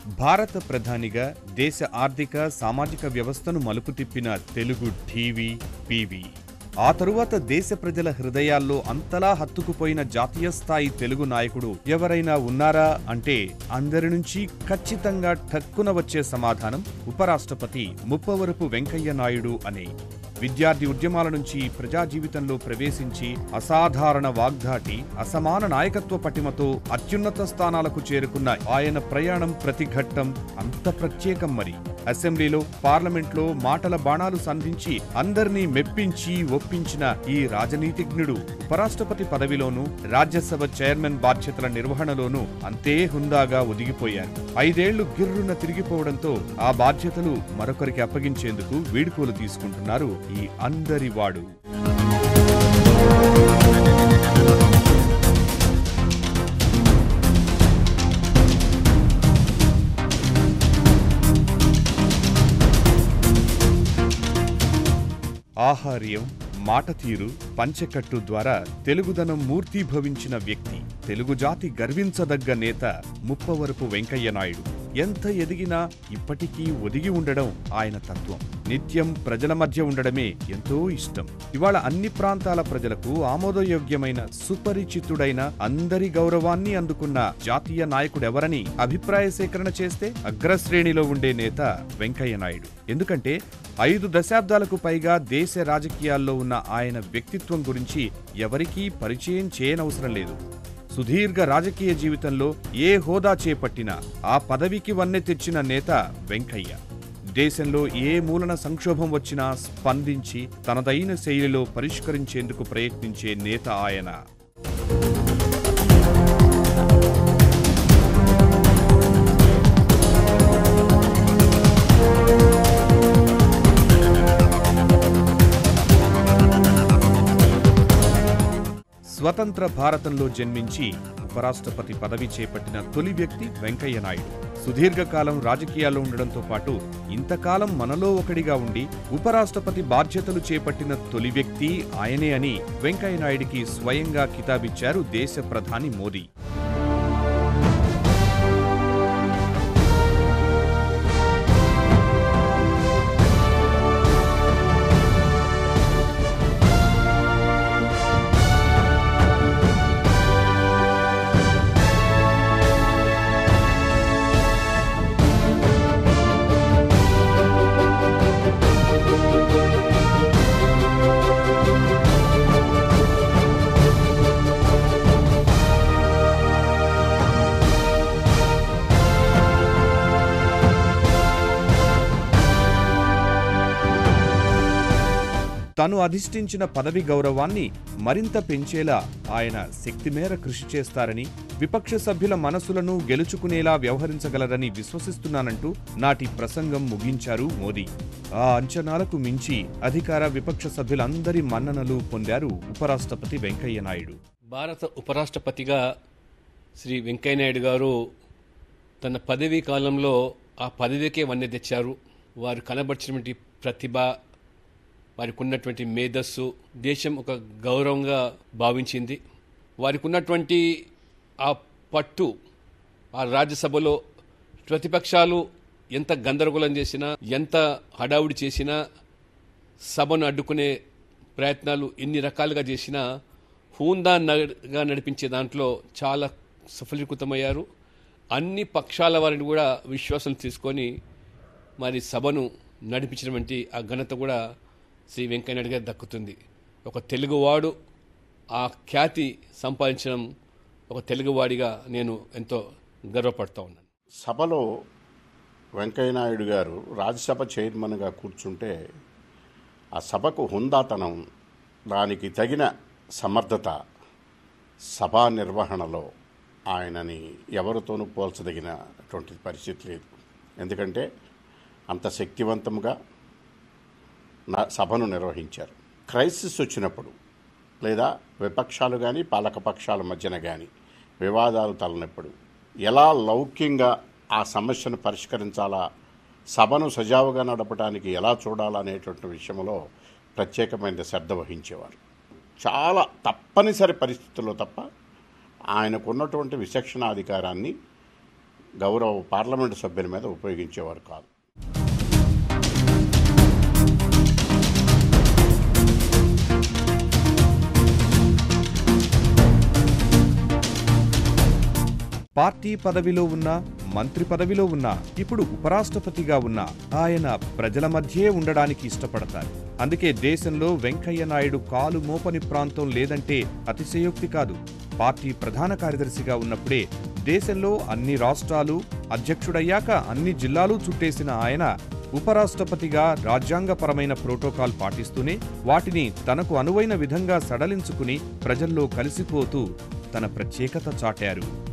భారత ప్రధానిగా దేశ ఆర్థిక సామాజిక వ్యవస్థను మలుపు తిప్పిన తెలుగు టీవీ పీవీ ఆ తరువాత దేశ ప్రజల హృదయాల్లో అంతలా హత్తుకుపోయిన జాతీయ స్థాయి తెలుగు నాయకుడు ఎవరైనా ఉన్నారా అంటే అందరి నుంచి ఖచ్చితంగా ఠక్కున వచ్చే సమాధానం ఉపరాష్ట్రపతి ముప్పవరపు వెంకయ్య నాయుడు అనే విద్యార్థి ఉద్యమాల నుంచి ప్రజా జీవితంలో ప్రవేశించి అసాధారణ వాగ్దాటి అసమాన నాయకత్వ పటిమతో అత్యున్నత స్థానాలకు చేరుకున్న ఆయన ప్రయాణం ప్రతి ఘట్టం అంత ప్రత్యేకం మరి అసెంబ్లీలో పార్లమెంట్లో మాటల బాణాలు సంధించి అందర్నీ మెప్పించి ఒప్పించిన ఈ రాజనీతిజ్ఞుడు ఉపరాష్ట్రపతి పదవిలోనూ రాజ్యసభ చైర్మన్ బాధ్యతల నిర్వహణలోనూ అంతే హుందాగా ఒదిగిపోయారు ఐదేళ్లు గిర్రున తిరిగిపోవడంతో ఆ బాధ్యతలు మరొకరికి అప్పగించేందుకు వీడుకోలు తీసుకుంటున్నారు ఈ అందరి వాడు ఆహార్యం మాట తీరు పంచకట్టు ద్వారా తెలుగుదనం మూర్తీభవించిన వ్యక్తి తెలుగు జాతి గర్వించదగ్గ నేత ముప్పవరపు వెంకయ్య నాయుడు ఎంత ఎదిగినా ఇప్పటికీ ఒదిగి ఉండడం ఆయన తత్వం నిత్యం ప్రజల మధ్య ఉండడమే ఎంతో ఇష్టం ఇవాళ అన్ని ప్రాంతాల ప్రజలకు ఆమోదయోగ్యమైన సుపరిచితుడైన అందరి గౌరవాన్ని అందుకున్న జాతీయ నాయకుడెవరని అభిప్రాయ సేకరణ చేస్తే అగ్రశ్రేణిలో ఉండే నేత వెంకయ్య నాయుడు ఎందుకంటే ఐదు దశాబ్దాలకు పైగా దేశ రాజకీయాల్లో ఉన్న ఆయన వ్యక్తిత్వం గురించి ఎవరికీ పరిచయం చేయనవసరం లేదు సుదీర్ఘ రాజకీయ జీవితంలో ఏ హోదా చేపట్టినా ఆ పదవికి వన్నె తెచ్చిన నేత వెంకయ్య దేశంలో ఏ మూలన సంక్షోభం వచ్చినా స్పందించి తనదైన శైలిలో పరిష్కరించేందుకు ప్రయత్నించే నేత ఆయన స్వతంత్ర భారతంలో జన్మించి ఉపరాష్ట్రపతి పదవి చేపట్టిన తొలి వ్యక్తి వెంకయ్య నాయుడు సుదీర్ఘకాలం రాజకీయాల్లో ఉండడంతో పాటు ఇంతకాలం మనలో ఒకడిగా ఉండి ఉపరాష్ట్రపతి బాధ్యతలు చేపట్టిన తొలి వ్యక్తి ఆయనే అని వెంకయ్య నాయుడికి స్వయంగా కితాబిచ్చారు దేశ ప్రధాని మోదీ తను అధిష్ఠించిన పదవి గౌరవాన్ని మరింత పెంచేలా ఆయన శక్తి మేర కృషి చేస్తారని విపక్ష సభ్యుల మనసులను గెలుచుకునేలా వ్యవహరించగలరని విశ్వసిస్తున్నానంటూ నాటి ప్రసంగం ముగించారు మోదీ ఆ అంచనాలకు మించి అధికార విపక్ష సభ్యులందరి మన్ననలు పొందారు ఉపరాష్ట్రపతి వెంకయ్య నాయుడు భారత ఉపరాష్ట్రపతిగా శ్రీ వెంకయ్యనాయుడు గారు తన పదవీ కాలంలో ఆ పదవికే వన్నె తెచ్చారు వారు కనబర్చినటువంటి ప్రతిభ వారికి ఉన్నటువంటి మేధస్సు దేశం ఒక గౌరవంగా భావించింది వారికి ఉన్నటువంటి ఆ పట్టు ఆ రాజ్యసభలో ప్రతిపక్షాలు ఎంత గందరగోళం చేసినా ఎంత హడావుడి చేసినా సభను అడ్డుకునే ప్రయత్నాలు ఎన్ని రకాలుగా చేసినా హూందాగా నడిపించే దాంట్లో చాలా సఫలీకృతమయ్యారు అన్ని పక్షాల వారిని కూడా విశ్వాసం తీసుకొని మరి సభను నడిపించినటువంటి ఆ ఘనత కూడా శ్రీ వెంకయ్యనాయుడు గారికి దక్కుతుంది ఒక తెలుగువాడు ఆ ఖ్యాతి సంపాదించడం ఒక తెలుగువాడిగా నేను ఎంతో గర్వపడుతూ ఉన్నాను సభలో వెంకయ్యనాయుడు గారు రాజ్యసభ చైర్మన్గా కూర్చుంటే ఆ సభకు హుందాతనం దానికి తగిన సమర్థత సభా నిర్వహణలో ఆయనని ఎవరితోనూ పోల్చదగినటువంటి పరిస్థితి లేదు ఎందుకంటే అంత శక్తివంతంగా నా సభను నిర్వహించారు క్రైసిస్ వచ్చినప్పుడు లేదా విపక్షాలు కానీ పాలకపక్షాల మధ్యన కానీ వివాదాలు తలనప్పుడు ఎలా లౌక్యంగా ఆ సమస్యను పరిష్కరించాలా సభను సజావుగా నడపడానికి ఎలా చూడాలనేటువంటి విషయంలో ప్రత్యేకమైన శ్రద్ధ వహించేవారు చాలా తప్పనిసరి పరిస్థితుల్లో తప్ప ఆయనకున్నటువంటి విచక్షణాధికారాన్ని గౌరవ పార్లమెంటు సభ్యుల మీద ఉపయోగించేవారు కాదు పార్టీ పదవిలో ఉన్న మంత్రి పదవిలో ఉన్న ఇప్పుడు ఉపరాష్ట్రపతిగా ఉన్న ఆయన ప్రజల మధ్యే ఉండడానికి ఇష్టపడతారు అందుకే దేశంలో వెంకయ్య నాయుడు కాలు మోపని ప్రాంతం లేదంటే అతిశయోక్తి కాదు పార్టీ ప్రధాన కార్యదర్శిగా ఉన్నప్పుడే దేశంలో అన్ని రాష్ట్రాలు అధ్యక్షుడయ్యాక అన్ని జిల్లాలు చుట్టేసిన ఆయన ఉపరాష్ట్రపతిగా రాజ్యాంగపరమైన ప్రోటోకాల్ పాటిస్తూనే వాటిని తనకు అనువైన విధంగా సడలించుకుని ప్రజల్లో కలిసిపోతూ తన ప్రత్యేకత చాటారు